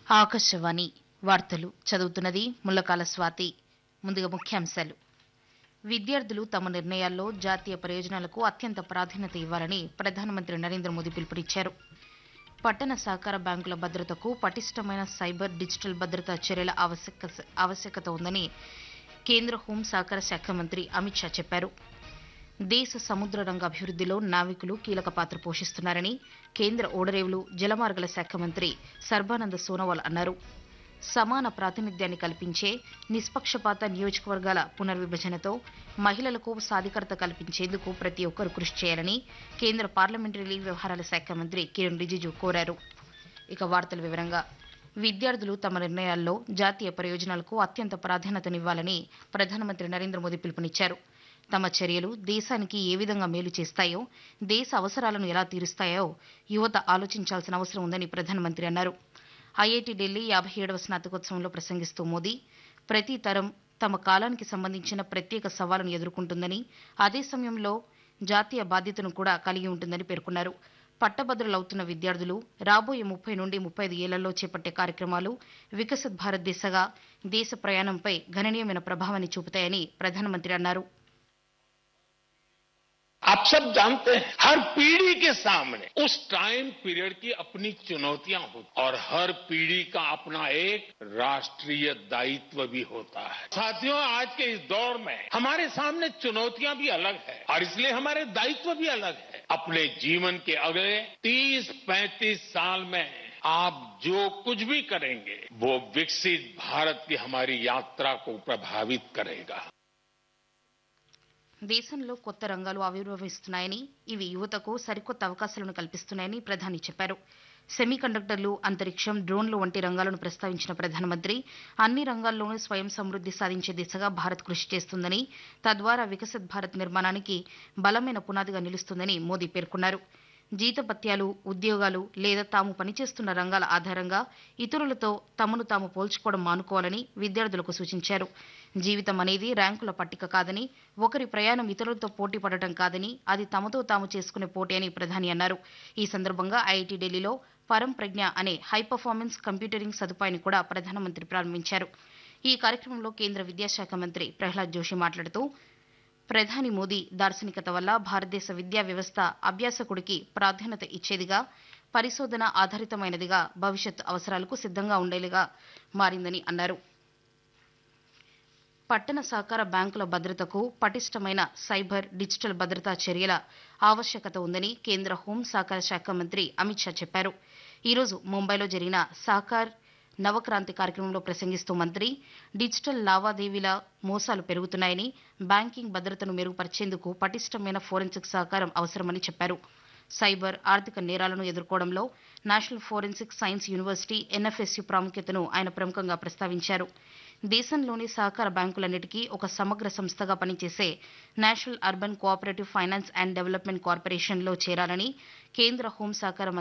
ఆకాశవాణి వార్తలు చదువుతున్నది ముల్లకాల స్వాతి ముందుగా ముఖ్యాంశాలు విద్యార్థులు తమ నిర్ణయాల్లో జాతీయ ప్రయోజనాలకు అత్యంత ప్రాధాన్యత ఇవ్వాలని ప్రధానమంత్రి నరేంద్ర మోదీ పిలుపునిచ్చారు పట్టణ సహకార బ్యాంకుల భద్రతకు పటిష్టమైన సైబర్ డిజిటల్ భద్రతా చర్యల ఆవశ్యక ఆవశ్యకత ఉందని కేంద్ర హోం సహకార శాఖ మంత్రి అమిత్ షా చెప్పారు దేశ సముద్ర రంగ అభివృద్ధిలో నావికులు కీలక పాత్ర పోషిస్తున్నారని కేంద్ర ఓడరేవులు జలమార్గల శాఖ మంత్రి సర్బానంద సోనోవాల్ అన్నారు సమాన ప్రాతినిధ్యాన్ని కల్పించే నిష్పక్షపాత నియోజకవర్గాల పునర్విభజనతో మహిళలకు సాధికారత కల్పించేందుకు ప్రతి ఒక్కరూ కృషి చేయాలని కేంద్ర పార్లమెంటరీ వ్యవహారాల శాఖ మంత్రి కిరణ్ రిజిజు కోరారు ఇక వార్తల వివరంగా విద్యార్థులు తమ నిర్ణయాల్లో జాతీయ ప్రయోజనాలకు అత్యంత ప్రాధాన్యతనివ్వాలని ప్రధానమంత్రి నరేంద్ర మోదీ పిలుపునిచ్చారు తమ చర్యలు దేశానికి ఏ విధంగా మేలు చేస్తాయో దేశ అవసరాలను ఎలా తీరుస్తాయో యువత ఆలోచించాల్సిన అవసరం ఉందని ప్రధానమంత్రి అన్నారు ఐఐటి ఢిల్లీ యాభై ఏడవ స్నాతకోత్సవంలో ప్రసంగిస్తూ మోదీ ప్రతి తరం తమ కాలానికి సంబంధించిన ప్రత్యేక సవాలును ఎదుర్కొంటుందని అదే సమయంలో జాతీయ బాధ్యతను కూడా కలిగి ఉంటుందని పేర్కొన్నారు పట్టభద్రులవుతున్న విద్యార్థులు రాబోయే ముప్పై నుండి ముప్పై ఐదు ఏళ్లలో చేపట్టే కార్యక్రమాలు వికసిత్ భారత్ దిశగా దేశ ప్రయాణంపై గణనీయమైన ప్రభావాన్ని చూపుతాయని ప్రధానమంత్రి అన్నారు आप सब जानते हैं हर पीढ़ी के सामने उस टाइम पीरियड की अपनी चुनौतियां होती और हर पीढ़ी का अपना एक राष्ट्रीय दायित्व भी होता है साथियों आज के इस दौर में हमारे सामने चुनौतियां भी अलग है और इसलिए हमारे दायित्व भी अलग है अपने जीवन के अगले 30-35 साल में आप जो कुछ भी करेंगे वो विकसित भारत की हमारी यात्रा को प्रभावित करेगा దేశంలో కొత్త రంగాలు ఆవిర్భవిస్తున్నాయని ఇవి యువతకు సరికొత్త అవకాశాలను కల్పిస్తున్నాయని ప్రధాని చెప్పారు సెమీ కండక్టర్లు అంతరిక్షం డ్రోన్లు వంటి రంగాలను ప్రస్తావించిన ప్రధానమంత్రి అన్ని రంగాల్లోనూ స్వయం సమృద్ది సాధించే దిశగా భారత్ కృషి చేస్తుందని తద్వారా వికసిత్ భారత్ నిర్మాణానికి బలమైన పునాదిగా నిలుస్తుందని మోదీ పేర్కొన్నారు జీతభత్యాలు ఉద్యోగాలు లేదా తాము పనిచేస్తున్న రంగాల ఆధారంగా ఇతరులతో తమను తాము పోల్చుకోవడం మానుకోవాలని విద్యార్థులకు సూచించారు జీవితం అనేది ర్యాంకుల పట్టిక కాదని ఒకరి ప్రయాణం ఇతరులతో పోటీ పడటం కాదని అది తమతో తాము చేసుకునే పోటీ అని ప్రధాని అన్నారు ఈ సందర్భంగా ఐఐటి ఢిల్లీలో పరం ప్రజ్ఞ అనే హై పర్ఫార్మెన్స్ కంప్యూటరింగ్ సదుపాయాన్ని కూడా ప్రధానమంత్రి ప్రారంభించారు ఈ కార్యక్రమంలో కేంద్ర విద్యాశాఖ మంత్రి ప్రహ్లాద్ జోషి మాట్లాడుతూ ప్రధాని మోదీ దార్శనికత వల్ల భారతదేశ విద్యా వ్యవస్థ అభ్యాసకుడికి ప్రాధాన్యత ఇచ్చేదిగా పరిశోధన ఆధారితమైనదిగా భవిష్యత్ అవసరాలకు సిద్ధంగా ఉండేదిగా మారిందని అన్నారు పట్టణ సహకార బ్యాంకుల భద్రతకు పటిష్టమైన సైబర్ డిజిటల్ భద్రతా చర్యల ఆవశ్యకత ఉందని కేంద్ర హోం సహకార శాఖ మంత్రి అమిత్ షా చెప్పారు ఈరోజు ముంబైలో జరిగిన సహకార్ నవక్రాంతి కార్యక్రమంలో ప్రసంగిస్తూ మంత్రి డిజిటల్ లావాదేవీల మోసాలు పెరుగుతున్నాయని బ్యాంకింగ్ భద్రతను మెరుగుపరిచేందుకు పటిష్టమైన ఫోరెన్సిక్ సహకారం అవసరమని చెప్పారు సైబర్ ఆర్థిక నేరాలను ఎదుర్కోవడంలో National Forensic Science University NFSU ప్రాముఖ్యతను ఆయన ప్రముఖంగా ప్రస్తావించారు దేశంలోని సహకార బ్యాంకులన్నిటికీ ఒక సమగ్ర సంస్థగా పనిచేసే National Urban Cooperative Finance and Development కార్పొరేషన్లో చేరాలని కేంద్ర హోం సహకార